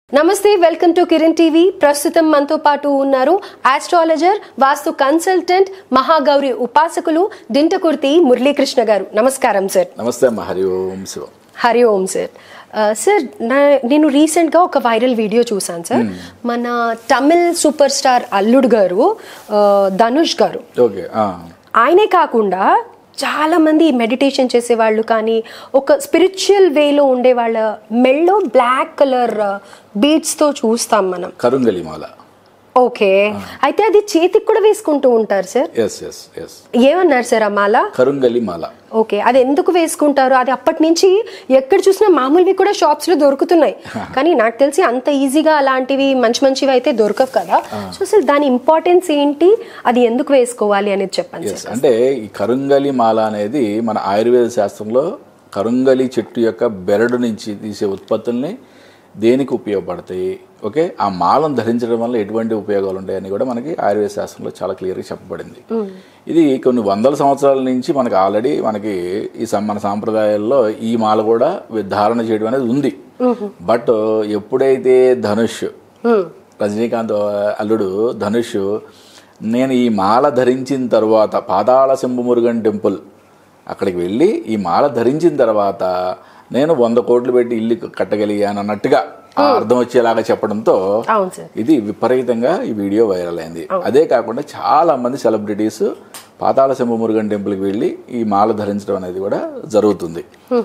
నమస్తే welcome to Kiran TV ప్రస్తుతం మనతో పాటు ఉన్నారు ఆస్ట్రాలజర్ వాస్తు కన్సల్టెంట్ మహాగౌరి ఉపాసకులు దింటకుర్తి మురళీకృష్ణ గారు నమస్కారం సార్ నమస్తే అమ్మ హరి ఓం శివ హరి ఓం సార్ ఆ, సార్ నా- నేను రీసెంట్గా ఒక వైరల్ వీడియో చూసాను సార్ మన తమిళ్ సూపర్ స్టార్ అల్లుడు గారు ఆ, ధనుష్ గారు ఓకే ఆ. ఆయనే కాకుండా చాలా మంది మెడిటేషన్ చేసే వాళ్ళు కానీ ఒక స్పిరిచువల్ వేలో ఉండే వాళ్ళ మెల్లో బ్లాక్ కలర్ బీడ్స్ తో చూస్తాం మనం కరుంగలి మాల ఓకే అయితే అది చేతికి కూడా వేసుకుంటూ ఉంటారు సార్ ఎస్ ఎస్ ఎస్ ఏమన్నారు సార్ ఆ మాల కరుంగలి మాల ఓకే అది ఎందుకు వేసుకుంటారు అది అప్పటి నుంచి ఎక్కడ చూసినా మామూలువి కూడా షాప్స్ లో దొరుకుతున్నాయి కానీ నాకు తెలిసి అంత ఈజీగా అలాంటివి మంచి మంచివి అయితే దొరకవు కదా సో అసలు దాని ఇంపార్టెన్స్ ఏంటి అది ఎందుకు వేసుకోవాలి అనేది చెప్పండి ఎస్ సార్ అంటే ఈ కరుంగలి మాల అనేది మన ఆయుర్వేద శాస్త్రంలో కరుంగలి చెట్టు యొక్క బెరడు నుంచి తీసే ఉత్పత్తుల్ని దేనికి ఉపయోగపడతాయి ఓకే ఆ మాలను ధరించడం వల్ల ఎటువంటి ఉపయోగాలు ఉంటాయని కూడా మనకి ఆయుర్వేద శాస్త్రంలో చాలా క్లియర్గా చెప్పబడింది ఇది కొన్ని వందల సంవత్సరాల నుంచి మనకి ఆల్రెడీ మనకి ఈ సం- మన సాంప్రదాయాల్లో ఈ మాల కూడా ధారణ చేయడం అనేది ఉంది బట్ ఎప్పుడైతే ధనుష్ రజనీకాంత్ అల్లుడు ధనుష్ నేను ఈ మాల ధరించిన తర్వాత పాతాళ శంభు మురుగన్ టెంపుల్ అక్కడికి వెళ్ళి ఈ మాల ధరించిన తర్వాత నేను వంద కోట్లు పెట్టి ఇల్లు కట్టగలిగాను అన్నట్టుగా ఆ అర్థం వచ్చేలాగా చెప్పడంతో అవును సార్ ఇది విపరీతంగా ఈ వీడియో వైరల్ అయింది అదే కాకుండా చాలా మంది సెలబ్రిటీస్ పాతాళ శంభు మురుగన్ టెంపుల్కి వెళ్ళి ఈ మాల ధరించడం అనేది కూడా జరుగుతుంది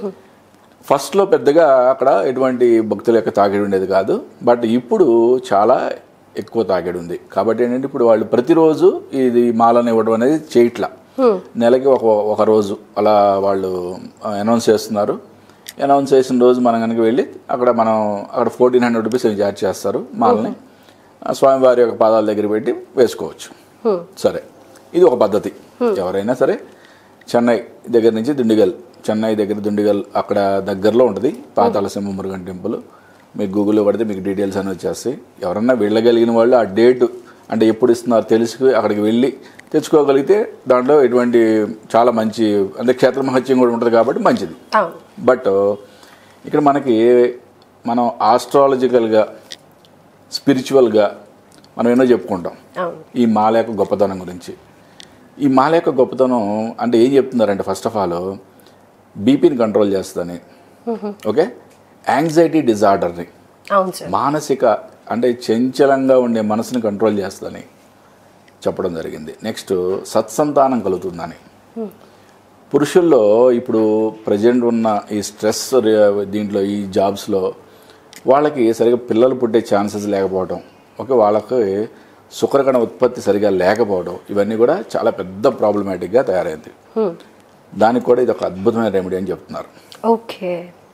ఫస్ట్లో పెద్దగా అక్కడ ఎటువంటి భక్తుల యొక్క తాకిడి ఉండేది కాదు బట్ ఇప్పుడు చాలా ఎక్కువ తాకిడి ఉంది కాబట్టి ఏంటంటే ఇప్పుడు వాళ్ళు ప్రతిరోజు ఇది మాలను ఇవ్వడం అనేది చేయట్లా నెలకి ఒక ఒక రోజు అలా వాళ్ళు అనౌన్స్ చేస్తున్నారు అనౌన్స్ చేసిన రోజు మనం కనుక వెళ్ళి అక్కడ మనం అక్కడ ఫోర్టీన్ హండ్రెడ్ రూపీస్ చార్జ్ చేస్తారు మాలని ఆ స్వామివారి యొక్క పాదాల దగ్గర పెట్టి వేసుకోవచ్చు సరే ఇది ఒక పద్ధతి ఎవరైనా సరే చెన్నై దగ్గర నుంచి దుండిగల్ చెన్నై దగ్గర దుండిగల్ అక్కడ దగ్గరలో ఉంటుంది పాతాళ సింహ మురుగన్ టెంపుల్ మీకు గూగుల్లో పడితే మీకు డీటెయిల్స్ అని వచ్చేస్తాయి ఎవరన్నా వెళ్ళగలిగిన వాళ్ళు ఆ డేట్ అంటే ఎప్పుడు ఇస్తున్నారు తెలుసుకు అక్కడికి వెళ్ళి తెచ్చుకోగలిగితే దాంట్లో ఎటువంటి చాలా మంచి అంటే క్షేత్ర మహత్యం కూడా ఉంటుంది కాబట్టి మంచిది అవును బట్ ఇక్కడ మనకి మనం ఆస్ట్రాలజికల్గా స్పిరిచువల్గా మనం ఎన్నో చెప్పుకుంటాం అవును ఈ మాల యొక్క గొప్పతనం గురించి ఈ మాల యొక్క గొప్పతనం అంటే ఏం చెప్తున్నారంటే ఫస్ట్ ఆఫ్ ఆల్ బీపీని కంట్రోల్ చేస్తుందని ఓకే యాంగ్జైటీ డిజార్డర్ని అవును సార్ మానసిక అంటే చంచలంగా ఉండే మనసుని కంట్రోల్ చేస్తుందని చెప్పడం జరిగింది నెక్స్ట్ సత్సంతానం కలుగుతుందని పురుషుల్లో ఇప్పుడు ప్రజెంట్ ఉన్న ఈ స్ట్రెస్ రే- దీంట్లో ఈ జాబ్స్లో వాళ్ళకి సరిగా పిల్లలు పుట్టే ఛాన్సెస్ లేకపోవడం ఓకే వాళ్ళకి శుక్రకణ ఉత్పత్తి సరిగా లేకపోవడం ఇవన్నీ కూడా చాలా పెద్ద ప్రాబ్లమాటిక్గా తయారైంది దానికి కూడా ఇది ఒక అద్భుతమైన రెమెడీ అని చెప్తున్నారు ఓకే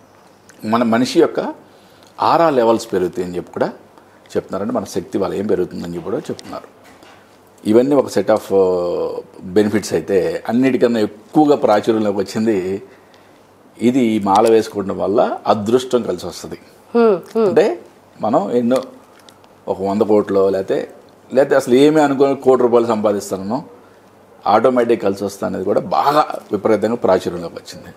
మన మనిషి యొక్క ఆరా లెవెల్స్ పెరుగుతాయి అని చెప్పి కూడా చెప్తున్నారంటే మన శక్తి వాళ్ళ ఏం పెరుగుతుందని చెప్పి కూడా చెప్తున్నారు ఇవన్నీ ఒక సెట్ ఆఫ్ బెనిఫిట్స్ అయితే అన్నిటికన్నా ఎక్కువగా ప్రాచుర్యంలోకి వచ్చింది ఇది ఈ మాల వేసుకోవడం వల్ల అదృష్టం కలిసి వస్తుంది అంటే మనం ఎన్నో ఒక వంద కోట్లు లేకపోతే లేకపోతే అసలు ఏమీ అనుకోని కోటి రూపాయలు సంపాదిస్తాను ఆటోమేటిక్ కలిసి వస్తా అనేది కూడా బాగా విపరీతంగా ప్రాచుర్యంలోకి వచ్చింది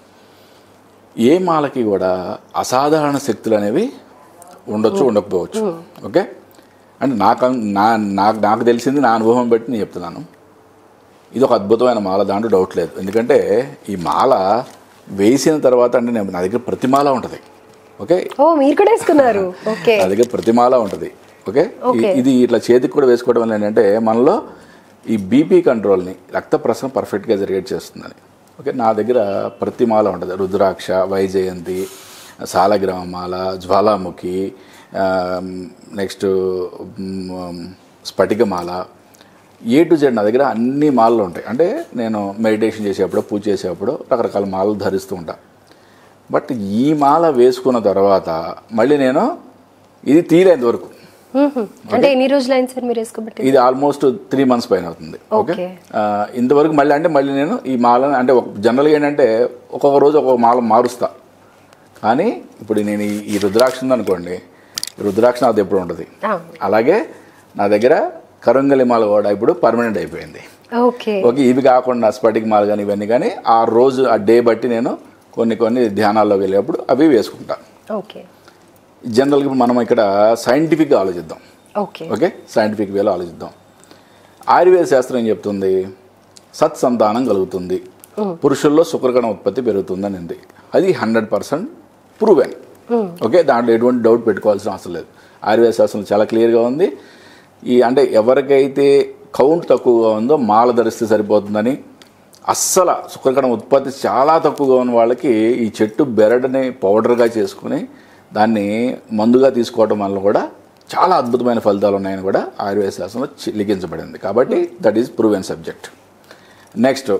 ఏ మాలకి కూడా అసాధారణ శక్తులు అనేవి ఉండొచ్చు ఉండకపోవచ్చు ఓకే అంటే నాకు నా నాకు నాకు తెలిసింది నా అనుభవం బట్టి నేను చెప్తున్నాను ఇది ఒక అద్భుతమైన మాల దాంట్లో డౌట్ లేదు ఎందుకంటే ఈ మాల వేసిన తర్వాత అంటే నేను నా దగ్గర ప్రతిమాల ఉంటుంది ఓకే ఓ మీరు కూడా వేసుకున్నారు ఓకే నా దగ్గర ప్రతిమాల ఉంటుంది ఓకే Okay. ఇ- ఇది ఇట్లా చేతికి కూడా వేసుకోవడం వల్ల ఏంటంటే మనలో ఈ బీపీ కంట్రోల్ని రక్త ప్రసరణ పర్ఫెక్ట్గా జరిగేట్ చేస్తుందని ఓకే నా దగ్గర ప్రతిమాల ఉంటుంది రుద్రాక్ష వైజయంతి సాలగ్రామమాల జ్వాలాముఖి నెక్స్ట్ స్ఫటికమాల ఏ టు జెడ్ నా దగ్గర అన్ని మాలలు ఉంటాయి అంటే నేను మెడిటేషన్ చేసేటప్పుడు పూజ చేసేటప్పుడు రకరకాల మాలలు ధరిస్తూ ఉంటాను బట్ ఈ మాల వేసుకున్న తర్వాత మళ్ళీ నేను ఇది తీరేంత వరకు మ్మ్. అంటే ఎన్ని రోజులు అయింది సార్ మీరు వేసుకోబట్టి ఇది ఆల్మోస్ట్ త్రీ మంత్స్ పైన అవుతుంది ఓకే Okay. ఆ, ఇంతవరకు మళ్ళీ అంటే మళ్ళీ నేను ఈ మాలను అంటే ఒక జనరల్గా ఏంటంటే ఒక్కొక్క రోజు ఒక్కొక్క మాల మారుస్తా కానీ ఇప్పుడు నేను ఈ- ఈ రుద్రాక్ష ఉందనుకోండి ఈ రుద్రాక్ష నాది ఎప్పుడు ఉంటుంది అవును అలాగే నా దగ్గర కరంగలి మాల కూడా ఇప్పుడు పర్మనెంట్ అయిపోయింది ఓకే ఓకే ఇవి కాకుండా స్ఫటిక మాల కానీ ఇవన్నీ కానీ ఆ రోజు ఆ డే బట్టి నేను కొన్ని కొన్ని ధ్యానాల్లోకి వెళ్ళేటప్పుడు అవి వేసుకుంటా ఓకే జనరల్గా ఇప్పుడు మనం ఇక్కడ సైంటిఫిక్గా ఆలోచిద్దాం ఓకే ఓకే సైంటిఫిక్ వేలో ఆలోచిద్దాం ఆయుర్వేద శాస్త్రం ఏం చెప్తుంది సత్సంతానం కలుగుతుంది పురుషుల్లో శుక్రకణ ఉత్పత్తి పెరుగుతుందని ఉంది అది హండ్రెడ్ పర్సెంట్ ప్రూవెన్ ఓకే దాంట్లో ఎటువంటి డౌట్ పెట్టుకోవాల్సిన అవసరం లేదు ఆయుర్వేద శాస్త్రం చాలా క్లియర్గా ఉంది ఈ అంటే ఎవరికైతే కౌంట్ తక్కువగా ఉందో మాల ధరిస్తే సరిపోతుందని అస్సలు శుక్రకణ ఉత్పత్తి చాలా తక్కువగా ఉన్న వాళ్ళకి ఈ చెట్టు బెరడుని పౌడర్గా చేసుకుని దాన్ని మందుగా తీసుకోవడం వల్ల కూడా చాలా అద్భుతమైన ఫలితాలు ఉన్నాయని కూడా ఆయుర్వేద శాస్త్రంలో చి- లిఖించబడింది కాబట్టి that is proven subject next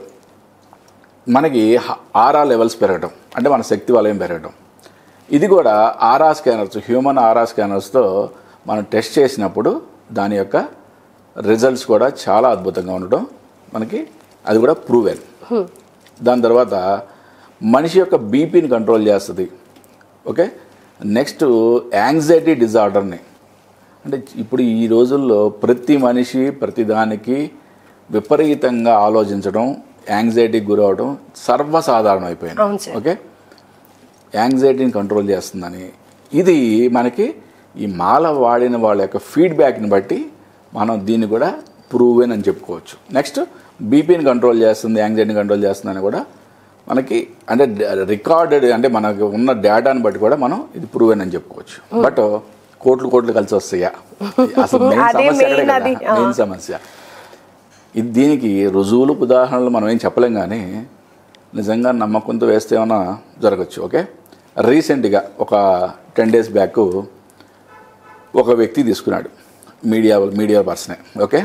మనకి హ- ఆరా లెవెల్స్ పెరగటం అంటే మన శక్తి వలయం పెరగటం ఇది కూడా ఆరా స్కానర్స్ హ్యూమన్ ఆరా స్కానర్స్తో మనం టెస్ట్ చేసినప్పుడు దాని యొక్క రిజల్ట్స్ కూడా చాలా అద్భుతంగా ఉండటం మనకి అది కూడా ప్రూవెన్ దాని తర్వాత మనిషి యొక్క బీపీని కంట్రోల్ చేస్తుంది ఓకే నెక్స్ట్ యాంగ్జైటీ డిజార్డర్ని అంటే ఇప్పుడు ఈ రోజుల్లో ప్రతి మనిషి ప్రతి దానికి విపరీతంగా ఆలోచించడం యాంగ్జైటీకి గురవడం సర్వసాధారణం అయిపోయింది అవును సార్. ఓకే యాంగ్జైటీని కంట్రోల్ చేస్తుందని ఇది మనకి ఈ మాల వాడిన వాళ్ళ యొక్క ఫీడ్బ్యాక్ని బట్టి మనం దీన్ని కూడా ప్రూవెన్ అని చెప్పుకోవచ్చు నెక్స్ట్ బీపీని కంట్రోల్ చేస్తుంది యాంగ్జైటీని కంట్రోల్ చేస్తుందని కూడా మనకి అంటే రికార్డెడ్ అంటే మనకు ఉన్న డేటాని బట్టి కూడా మనం ఇది ప్రూవెన్ అని చెప్పుకోవచ్చు బట్ కోట్లు కోట్లు కలిసి వస్తాయా అసలు మెయిన్ అదే సమస్య అక్కడే main కదా. అది. ఆ. మెయిన్ సమస్య ఇది దీనికి రుజువులు ఉదాహరణలు మనం ఏం చెప్పలేం కానీ నిజంగా నమ్మకంతో వేస్తే ఏమైనా జరగచ్చు ఓకే రీసెంట్గా ఒక టెన్ డేస్ బ్యాక్ ఒక వ్యక్తి తీసుకున్నాడు మీడియా మీడియా పర్సనే ఓకే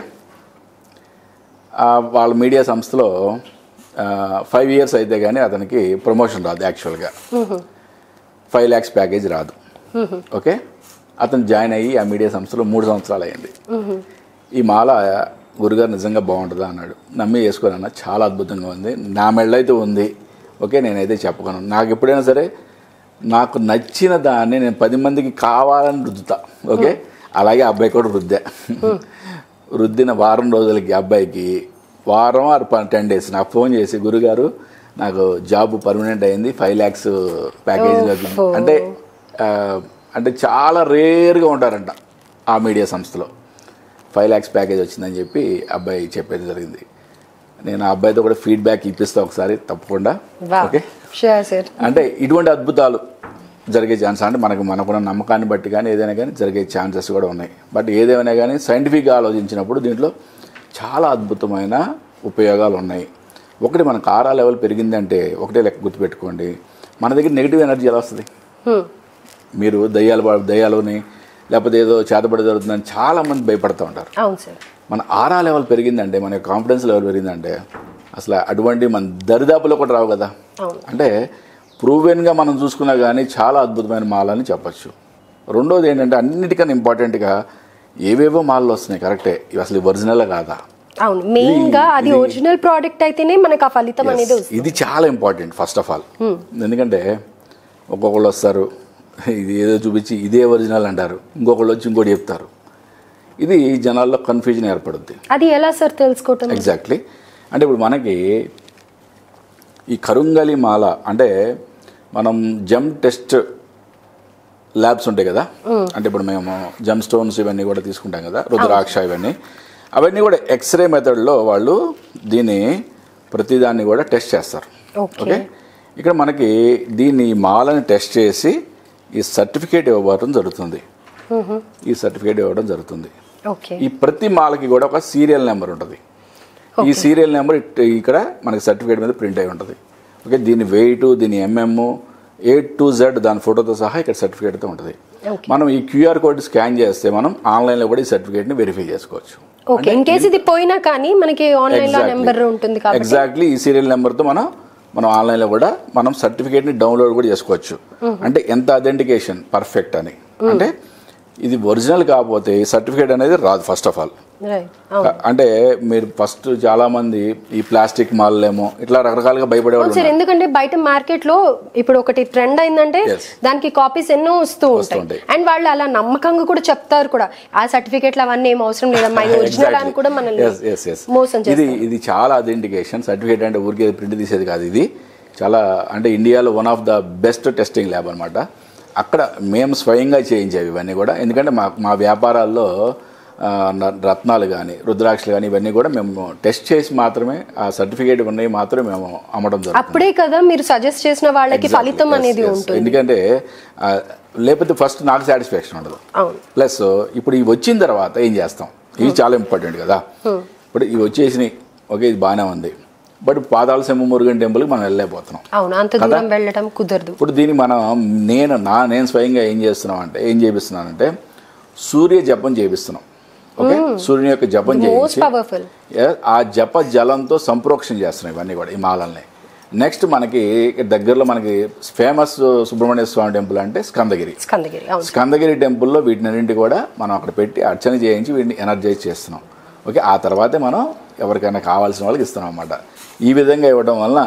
ఆ, వాళ్ళ మీడియా సంస్థలో ఫైవ్ ఇయర్స్ అయితే కానీ అతనికి ప్రమోషన్ రాదు యాక్చువల్గా ఫైవ్ ల్యాక్స్ ప్యాకేజ్ రాదు ఓకే అతను జాయిన్ అయ్యి ఆ మీడియా సంస్థలో మూడు సంవత్సరాలు అయింది ఈ మాల గురుగారు నిజంగా బాగుంటుందా అన్నాడు నమ్మి వేసుకోనన్నా చాలా అద్భుతంగా ఉంది నా మెళ్ళైతే ఉంది ఓకే నేనైతే చెప్పగలను నాకు ఎప్పుడైనా సరే నాకు నచ్చిన దాన్ని నేను పది మందికి కావాలని రుద్దుతా ఓకే అలాగే ఆ అబ్బాయి కూడా రుద్దా రుద్దిన వారం రోజులకి ఆ అబ్బాయికి వారం ఆరు టెన్ డేస్ నాకు ఫోన్ చేసి గురుగారు నాకు జాబ్ పర్మనెంట్ అయింది ఫైవ్ ల్యాక్స్ ప్యాకేజ్ అంటే ఆ, అంటే చాలా రేర్గా ఉంటారంట ఆ మీడియా సంస్థలో ఫైవ్ ల్యాక్స్ ప్యాకేజ్ వచ్చిందని చెప్పి అబ్బాయి చెప్పేది జరిగింది నేను ఆ అబ్బాయితో కూడా ఫీడ్బ్యాక్ ఇప్పిస్తా ఒకసారి తప్పకుండా ఓకే షూర్ సార్ అంటే ఇటువంటి అద్భుతాలు జరిగే ఛాన్స్ అంటే మనకు మనకున్న నమ్మకాన్ని బట్టి కానీ ఏదైనా కానీ జరిగే ఛాన్సెస్ కూడా ఉన్నాయి బట్ ఏదేమైనా కానీ సైంటిఫిక్గా ఆలోచించినప్పుడు దీంట్లో చాలా అద్భుతమైన ఉపయోగాలు ఉన్నాయి ఒకటి మన కారా లెవెల్ పెరిగిందంటే ఒకటే లెక్క గుర్తుపెట్టుకోండి మన దగ్గర నెగిటివ్ ఎనర్జీ ఎలా వస్తుంది మీరు దయ్యాలు పడ- దయ్యాలని లేకపోతే ఏదో చేతబడి జరుగుతుందని చాలా మంది భయపడుతూ ఉంటారు అవును సార్ మన ఆరా లెవెల్ పెరిగిందంటే మన కాన్ఫిడెన్స్ లెవెల్ పెరిగిందంటే అసలు అటువంటి మన దరిదాపులో కూడా రావు కదా అవును. అంటే ప్రూవెన్గా మనం చూసుకున్నా కానీ చాలా అద్భుతమైన మాల అని చెప్పచ్చు రెండోది ఏంటంటే అన్నిటికన్నా ఇంపార్టెంట్గా ఏవేవో మాలలు వస్తున్నాయి కరెక్టే ఇవి అసలు ఒరిజినల్ కాదా అవును మెయిన్ గా అది ఒరిజినల్ ప్రోడక్ట్ అయితేనే మనకు ఆ ఫలితం అనేది Yes. వస్తుంది ఇది చాలా ఇంపార్టెంట్ ఫస్ట్ ఆఫ్ ఆల్ ఎందుకంటే ఒక్కొక్కళ్ళు వస్తారు ఇది ఏదో చూపించి ఇదే ఒరిజినల్ అంటారు ఇంకొకళ్ళు వచ్చి ఇంకోటి చెప్తారు ఇది జనాల్లో కన్ఫ్యూజన్ ఏర్పడుద్ది అది ఎలా సార్ తెలుసుకోవటం ఎగ్జాక్ట్లీ అంటే ఇప్పుడు మనకి ఈ కరుంగలి మాల అంటే మనం జమ్ టెస్ట్ ల్యాబ్స్ ఉంటాయి కదా అంటే ఇప్పుడు మేము జమ్ స్టోన్స్ ఇవన్నీ కూడా తీసుకుంటాం కదా రుద్రాక్ష ఇవన్నీ అవన్నీ కూడా ఎక్స్రే మెథడ్లో వాళ్ళు దీన్ని ప్రతిదాన్ని కూడా టెస్ట్ చేస్తారు ఓకే ఓకే ఇక్కడ మనకి దీన్ని ఈ మాలని టెస్ట్ చేసి ఈ సర్టిఫికేట్ ఇవ్వడం జరుగుతుంది ఈ సర్టిఫికేట్ ఇవ్వడం జరుగుతుంది ఓకే ఈ ప్రతి మాలకి కూడా ఒక సీరియల్ నెంబర్ ఉంటుంది ఈ సీరియల్ నెంబర్ ఇట్- ఇక్కడ మనకి సర్టిఫికేట్ మీద ప్రింట్ అయి ఉంటుంది ఓకే దీని వెయిట్ దీని ఎంఎం ఏ టు జెడ్ దాని ఫోటోతో సహా ఇక్కడ సర్టిఫికేట్తో ఉంటుంది Okay. మనం ఈ క్యూఆర్ కోడ్ స్కాన్ చేస్తే మనం ఆన్లైన్లో కూడా ఈ సర్టిఫికేట్ని వెరిఫై చేసుకోవచ్చు ఓకే ఇన్ కేస్ ఇది పోయినా కానీ మనకి ఆన్లైన్ లో నెంబర్ ఉంటుంది కాబట్టి ఎగ్జాక్ట్లీ ఈ సీరియల్ నెంబర్తో మనం మనం ఆన్లైన్లో కూడా మనం సర్టిఫికేట్ని డౌన్లోడ్ కూడా చేసుకోవచ్చు అంటే ఎంత అథెంటికేషన్ పర్ఫెక్ట్ అని అంటే ఇది ఒరిజినల్ కాకపోతే ఈ సర్టిఫికేట్ అనేది రాదు ఫస్ట్ ఆఫ్ ఆల్ రైట్ అవును అంటే మీరు ఫస్ట్ చాలా మంది ఈ ప్లాస్టిక్ మాల్లేమో ఇట్లా రకరకాలుగా భయపడే వాళ్ళు సార్ ఎందుకంటే బయట మార్కెట్ లో ఇప్పుడు ఒకటి ట్రెండ్ అయిందంటే Yes. దానికి కాపీస్ ఎన్నో వస్తూ ఉంటాయి ఉంటాయి. అండ్ వాళ్ళు అలా నమ్మకంగా కూడా చెప్తారు కూడా ఆ సర్టిఫికేట్లు అవన్నీ ఏం అవసరం లేదమ్మా ఇది ఒరిజినల్ అని కూడా మనల్ని Yes, yes, yes. మోసం ఇది చేస్తారు ఇది చాలా అథెంటికేషన్ సర్టిఫికేట్ అంటే ఊరికే ప్రింట్ తీసేది కాదు ఇది చాలా అంటే ఇండియాలో one of the best testing lab అనమాట అక్కడ మేము స్వయంగా చేయించేవి ఇవన్నీ కూడా ఎందుకంటే మా మా వ్యాపారాల్లో ఆ, న- రత్నాలు కానీ రుద్రాక్షలు కానీ ఇవన్నీ కూడా మేము టెస్ట్ చేసి మాత్రమే ఆ సర్టిఫికేట్ ఉన్నాయి మాత్రమే మేము అమ్మడం జరుగుతుంది అప్పుడే కదా మీరు సజెస్ట్ చేసిన వాళ్ళకి ఫలితం Yes, అనేది yes. ఉంటుంది ఎందుకంటే ఆ, లేకపోతే ఫస్ట్ నాకు సాటిస్ఫాక్షన్ ఉండదు అవును ప్లస్ ఇప్పుడు ఇవి వచ్చిన తర్వాత ఏం చేస్తాం ఇవి చాలా ఇంపార్టెంట్ కదా ఇప్పుడు ఇవి వచ్చేసినాయి ఓకే ఇది బాగానే ఉంది బట్ పాదాల సెమ్మ మురుగన్ టెంపుల్కి మనం వెళ్ళలేకపోతున్నాం అవును అంత దూరం వెళ్ళడం కుదరదు ఇప్పుడు దీన్ని మనం నేను నా నేను స్వయంగా ఏం చేస్తున్నాం అంటే ఏం చేపిస్తున్నానంటే సూర్య జపం చేపిస్తున్నాం ఓకే సూర్యుని యొక్క జపం మోస్ట్ చేయించి పవర్ఫుల్ Yeah, ఆ జప జలంతో సంప్రోక్షణ చేస్తున్నాం ఇవన్నీ కూడా ఈ మాలల్ని నెక్స్ట్ మనకి దగ్గరలో మనకి ఫేమస్ సుబ్రహ్మణ్య స్వామి టెంపుల్ అంటే స్కందగిరి స్కందగిరి అవును స్కందగిరి టెంపుల్లో వీటినన్నింటి కూడా మనం అక్కడ పెట్టి అర్చన చేయించి వీటిని ఎనర్జైజ్ చేస్తున్నాం ఓకే ఆ తర్వాతే మనం ఎవరికైనా కావాల్సిన వాళ్ళకి ఇస్తున్నాం అన్నమాట ఈ విధంగా ఇవ్వడం వలన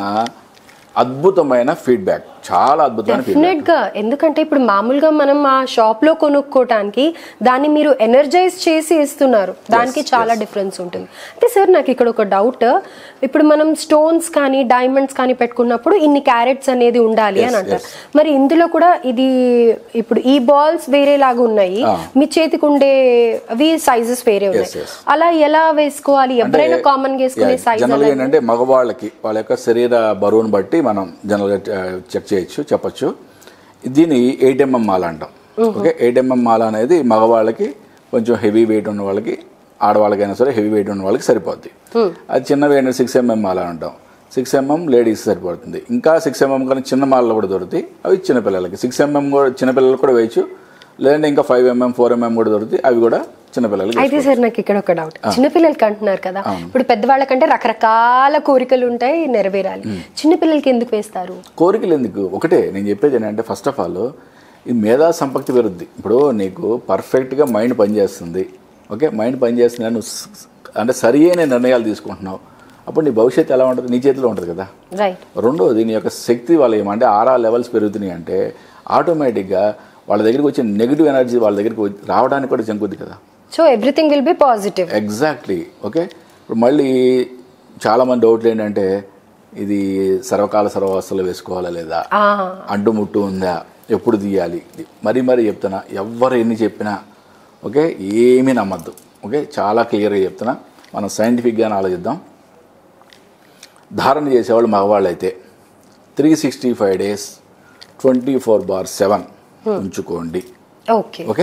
అద్భుతమైన ఫీడ్బ్యాక్ చాలా అద్భుతమైన ఫీడ్బ్యాక్ డెఫినెట్ గా ఎందుకంటే ఇప్పుడు మామూలుగా మనం ఆ షాప్ లో కొనుక్కోటానికి దాన్ని మీరు ఎనర్జైజ్ చేసి ఇస్తున్నారు దానికి చాలా డిఫరెన్స్ ఉంటుంది అంటే సార్ నాకు ఇక్కడ ఒక డౌట్ ఇప్పుడు మనం స్టోన్స్ కానీ డైమండ్స్ కానీ పెట్టుకున్నప్పుడు ఇన్ని క్యారెట్స్ అనేది ఉండాలి అని Yes, అంటారు మరి ఇందులో కూడా ఇది ఇప్పుడు ఈ బాల్స్ వేరేలాగా ఉన్నాయి Ah. మీ చేతికి ఉండే అవి సైజెస్ వేరే ఉన్నాయి yes. అలా ఎలా వేసుకోవాలి ఎవరైనా కామన్ గా వేసుకునే సైజ్ జనరల్గా ఏంటంటే మగవాళ్ళకి వాళ్ళ యొక్క శరీర బరువును బట్టి మనం జనరల్గా చెక్ చేయొచ్చు చెప్పొచ్చు దీన్ని ఎయిట్ ఎంఎం మాల అంటాం ఓకే ఎయిట్ ఎంఎం మాల అనేది మగవాళ్ళకి కొంచెం హెవీ వెయిట్ ఉన్న వాళ్ళకి ఆడవాళ్ళకైనా సరే హెవీ వెయిట్ ఉన్న వాళ్ళకి సరిపోద్ది అది చిన్నవి ఏంటంటే సిక్స్ ఎంఎం మాల అంటాం సిక్స్ ఎంఎం లేడీస్ సరిపోతుంది ఇంకా సిక్స్ ఎంఎం కానీ చిన్న మాలలు కూడా దొరుకుతాయి అవి చిన్నపిల్లలకి సిక్స్ ఎంఎం కూడా చిన్నపిల్లలకు కూడా వేయచ్చు లేదంటే ఇంకా ఫైవ్ ఎంఎం ఫోర్ ఎంఎం కూడా దొరుకుతాయి అవి కూడా చిన్నపిల్లలకి అయితే సార్ నాకు ఇక్కడ ఒక డౌట్ చిన్నపిల్లలకి అంటున్నారు కదా ఇప్పుడు పెద్దవాళ్ళకంటే రకరకాల కోరికలు ఉంటాయి నెరవేరాలి చిన్నపిల్లలకి ఎందుకు వేస్తారు కోరికలు ఎందుకు ఒకటే నేను చెప్పేది ఏంటంటే ఫస్ట్ ఆఫ్ ఆల్ ఇది మేధా సంపత్తి పెరుగుద్ది ఇప్పుడు నీకు పర్ఫెక్ట్గా మైండ్ పనిచేస్తుంది ఓకే మైండ్ పనిచేస్తుంది నువ్వు స్- అంటే సరి అయిన నిర్ణయాలు తీసుకుంటున్నావు అప్పుడు నీ భవిష్యత్తు ఎలా ఉంటుంది నీ చేతిలో ఉంటుంది కదా రైట్ రెండోది నీ యొక్క శక్తి వాళ్ళు ఏమంటే ఆరా లెవెల్స్ పెరుగుతున్నాయి అంటే ఆటోమేటిక్గా వాళ్ళ దగ్గరికి వచ్చే నెగిటివ్ ఎనర్జీ వాళ్ళ దగ్గరికి వచ్చి- రావడానికి కూడా జంకుద్ది కదా so everything will be positive exactly okay ఇప్పుడు మళ్ళీ చాలామంది డౌట్లు ఏంటంటే ఇది సర్వకాల సర్వవస్థలు వేసుకోవాలా లేదా అంటుముట్టు ఉందా ఎప్పుడు తీయాలి మరీ మరీ చెప్తున్నా ఎవరు ఎన్ని చెప్పినా ఓకే ఏమీ నమ్మద్దు ఓకే చాలా క్లియర్గా చెప్తున్నా మనం సైంటిఫిక్గా ఆలోచిద్దాం ధారణ చేసేవాళ్ళు మగవాళ్ళు అయితే three sixty five days twenty four bar seven ఉంచుకోండి ఓకే ఓకే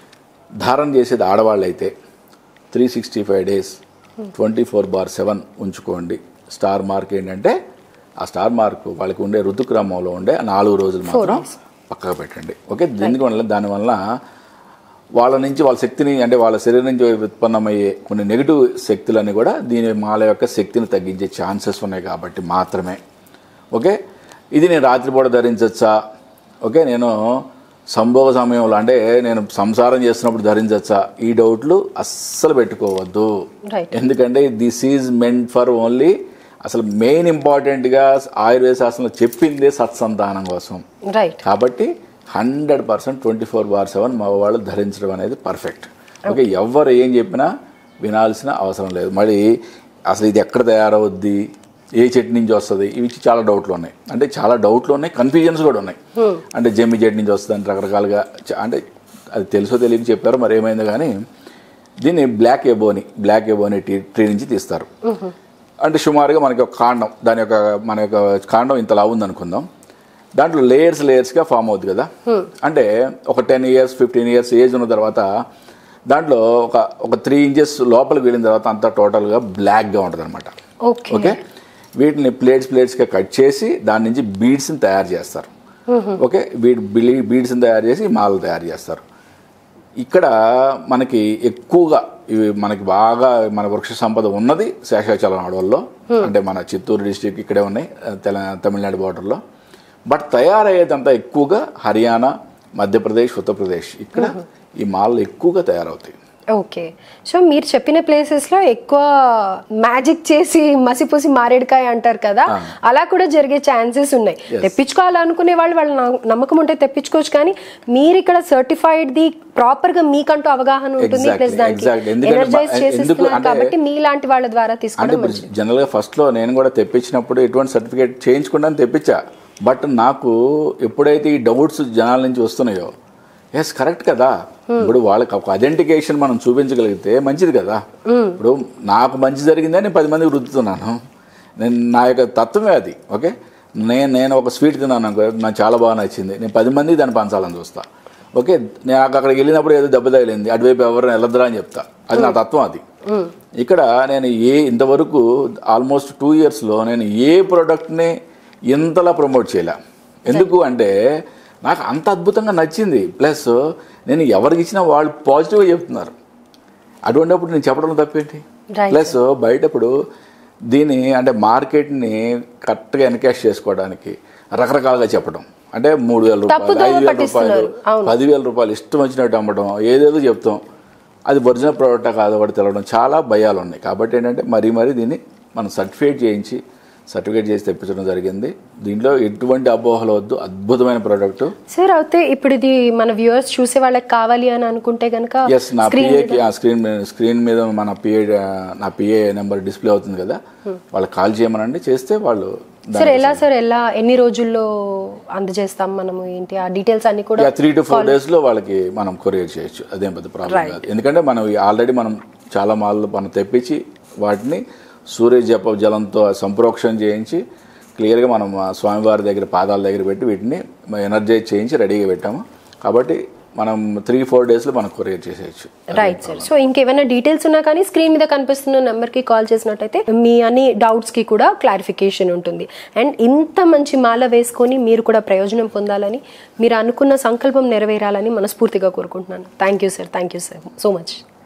ధారణ చేసేది ఆడవాళ్ళు అయితే three sixty five days twenty four bar seven ఉంచుకోండి స్టార్ మార్క్ ఏంటంటే ఆ స్టార్ మార్క్ వాళ్ళకి ఉండే ఋతుక్రమంలో ఉండే ఆ నాలుగు రోజులు మాత్రం పక్కకు పెట్టండి ఓకే దీనివల్ల దానివల్ల వాళ్ళ నుంచి వాళ్ళ శక్తిని అంటే వాళ్ళ శరీరం నుంచి ఉత్పన్నమయ్యే కొన్ని నెగిటివ్ శక్తులన్నీ కూడా దీని మాల యొక్క శక్తిని తగ్గించే ఛాన్సెస్ ఉన్నాయి కాబట్టి మాత్రమే ఓకే ఇది నేను రాత్రిపూట ధరించవచ్చా ఓకే నేను సంభోగ సమయంలో అంటే నేను సంసారం చేస్తున్నప్పుడు ధరించవచ్చా ఈ డౌట్లు అస్సలు పెట్టుకోవద్దు రైట్ ఎందుకంటే this is meant for only అసలు మెయిన్ ఇంపార్టెంట్గా ఆయుర్వేద శాస్త్రంలో చెప్పిందే సత్సంతానం కోసం రైట్ కాబట్టి hundred percent twenty four bar seven మగవాళ్ళు ధరించడం అనేది పర్ఫెక్ట్ ఓకే ఎవరు ఏం చెప్పినా వినాల్సిన అవసరం లేదు మళ్ళీ అసలు ఇది ఎక్కడ తయారవుద్ది ఏ చెట్టు నుంచి వస్తుంది ఇవి చాలా డౌట్లు ఉన్నాయి అంటే చాలా డౌట్లు ఉన్నాయి కన్ఫ్యూజన్స్ కూడా ఉన్నాయి అంటే జమ్మి చెట్టు నుంచి వస్తుంది అంటే రకరకాలుగా చ- అంటే అది తెలుసో తెలియక చెప్పారు మరి ఏమైందో కానీ దీన్ని black ebony black ebony tea tree నుంచి తీస్తారు అంటే సుమారుగా మనకి ఒక కాండం దాని యొక్క మన యొక్క కాండం ఇంతలా ఉంది అనుకుందాం దాంట్లో లేయర్స్ లేయర్స్గా ఫామ్ అవుతుంది కదా అంటే ఒక ten years fifteen years age ఉన్న తర్వాత దాంట్లో ఒక ఒక త్రీ ఇంచెస్ లోపలికి వెళ్ళిన తర్వాత అంతా టోటల్గా బ్లాక్గా ఉంటుంది అనమాట ఓకే ఓకే వీటిని ప్లేట్స్ ప్లేట్స్గా కట్ చేసి దాని నుంచి బీడ్స్ని తయారు చేస్తారు ఓకే బీడ్ బిలి బీడ్స్ని తయారు చేసి మాలలు తయారు చేస్తారు ఇక్కడ మనకి ఎక్కువగా ఇవి మనకి బాగా మన వృక్ష సంపద ఉన్నది శేషాచలం అడవుల్లో అంటే మన చిత్తూరు డిస్టిక్ ఇక్కడే ఉన్నాయి తెల తమిళనాడు బార్డర్లో బట్ తయారయ్యేదంతా ఎక్కువగా హర్యానా మధ్యప్రదేశ్ ఉత్తరప్రదేశ్ ఇక్కడ ఈ మాలలు ఎక్కువగా తయారవుతాయి ఓకే సో మీరు చెప్పిన ప్లేసెస్ లో ఎక్కువ మ్యాజిక్ చేసి మసిపూసి మారేడుకాయ అంటారు కదా అలా కూడా జరిగే ఛాన్సెస్ ఉన్నాయి తెప్పించుకోవాలనుకునే వాళ్ళు వాళ్ళ నమ్మ- నమ్మకం ఉంటే తెప్పించుకోవచ్చు కానీ మీరు ఇక్కడ సర్టిఫైడ్ ది ప్రాపర్ గా మీకంటూ అవగాహన ఉంటుంది Exactly, ప్లస్ దానికి exactly. ఎందుకంటే ఎనర్జైజ్ మా- చేసి ఎందుకు ఇస్తున్నారు అంటే- కాబట్టి మీలాంటి వాళ్ళ ద్వారా అంటే తీసుకోవడం ఇప్పుడు జనరల్గా ఫస్ట్లో నేను కూడా తెప్పించినప్పుడు ఎటువంటి సర్టిఫికేట్ చేయించకుండా తెప్పించా బట్ నాకు ఎప్పుడైతే ఈ డౌట్స్ జనాల నుంచి వస్తున్నాయో ఎస్ కరెక్ట్ కదా ఇప్పుడు వాళ్ళకి ఒక ఐడెంటిఫికేషన్ మనం చూపించగలిగితే మంచిది కదా ఇప్పుడు నాకు మంచి జరిగిందని నేను పది మందికి రుద్దుతున్నాను నేను నా యొక్క తత్వమే అది ఓకే నేను నేను ఒక స్వీట్ తిన్నాను అనుకో నాకు చాలా బాగా నచ్చింది నేను పది మందికి దాన్ని పంచాలని చూస్తా ఓకే నాకు అక్కడికి వెళ్ళినప్పుడు ఏదో దెబ్బ తగిలింది అటువైపు ఎవరు వెళ్ళొద్దురా అని చెప్తా అది నా తత్వం అది ఇక్కడ నేను ఏ ఇంతవరకు ఆల్మోస్ట్ టూ ఇయర్స్లో నేను ఏ ప్రోడక్ట్ని ఇంతలా ప్రమోట్ చేయలే ఎందుకు అంటే నాకు అంత అద్భుతంగా నచ్చింది ప్లస్ నేను ఎవరికి ఇచ్చినా వాళ్ళు పాజిటివ్గా చెప్తున్నారు అటువంటిప్పుడు నేను చెప్పడం తప్పేంటి Right. ప్లస్ బయట ఇప్పుడు దీన్ని అంటే మార్కెట్ని కరెక్ట్గా ఎన్కాష్ చేసుకోవడానికి రకరకాలుగా చెప్పడం అంటే మూడు వేల రూపాయలు తప్పుదోవ ఐదు వేల పట్టిస్తున్నారు. రూపాయలు అవును. పదివేల రూపాయలు ఇష్టం వచ్చినట్టు అమ్మడం ఏదేదో చెప్తాం అది ఒరిజినల్ ప్రోడక్టా కాదో కూడా తెలవడం చాలా భయాలు ఉన్నాయి కాబట్టి ఏంటంటే మరీ మరీ దీన్ని మనం సర్టిఫికేట్ చేయించి సర్టిఫికేట్ చేసి తెప్పించడం జరిగింది దీంట్లో ఎటువంటి అపోహలు వద్దు అద్భుతమైన ప్రోడక్ట్ సార్ అయితే ఇప్పుడు ఇది మన వ్యూవర్స్ చూసే వాళ్ళకి కావాలి అని అనుకుంటే గనక ఎస్ నా పిఏకి ఆ స్క్రీన్ మీద స్క్రీన్ మీద మన పిఏ నా పిఏ నెంబర్ డిస్ప్లే అవుతుంది కదా వాళ్ళకి కాల్ చేయమనండి చేస్తే వాళ్ళు సార్ ఎలా సార్ ఎలా ఎన్ని రోజుల్లో అందజేస్తాం మనము ఏంటి ఆ డీటెయిల్స్ అన్ని కూడా త్రీ టు ఫోర్ డేస్ లో వాళ్ళకి మనం కొరియర్ చేయొచ్చు అదేం పెద్ద ప్రాబ్లం కాదు ఎందుకంటే మనం ఆల్రెడీ మనం చాలా మాల్ మనం తెప్పించి వాటిని సూర్య జప జలంతో సంప్రోక్షణ చేయించి క్లియర్గా మనం ఆ స్వామివారి దగ్గర పాదాల దగ్గర పెట్టి వీటిని ఎనర్జైజ్ చేయించి రెడీగా పెట్టాము కాబట్టి మనం త్రీ ఫోర్ డేస్లో మనం కొరియర్ చేసేయచ్చు రైట్ సార్ సో ఇంకేమైనా డీటెయిల్స్ ఉన్నా కానీ స్క్రీన్ మీద కనిపిస్తున్న నెంబర్ కి కాల్ చేసినట్టయితే మీ అన్ని డౌట్స్ కి కూడా క్లారిఫికేషన్ ఉంటుంది అండ్ ఇంత మంచి మాల వేసుకొని మీరు కూడా ప్రయోజనం పొందాలని మీరు అనుకున్న సంకల్పం నెరవేరాలని మనస్ఫూర్తిగా కోరుకుంటున్నాను thank you sir thank you sir so much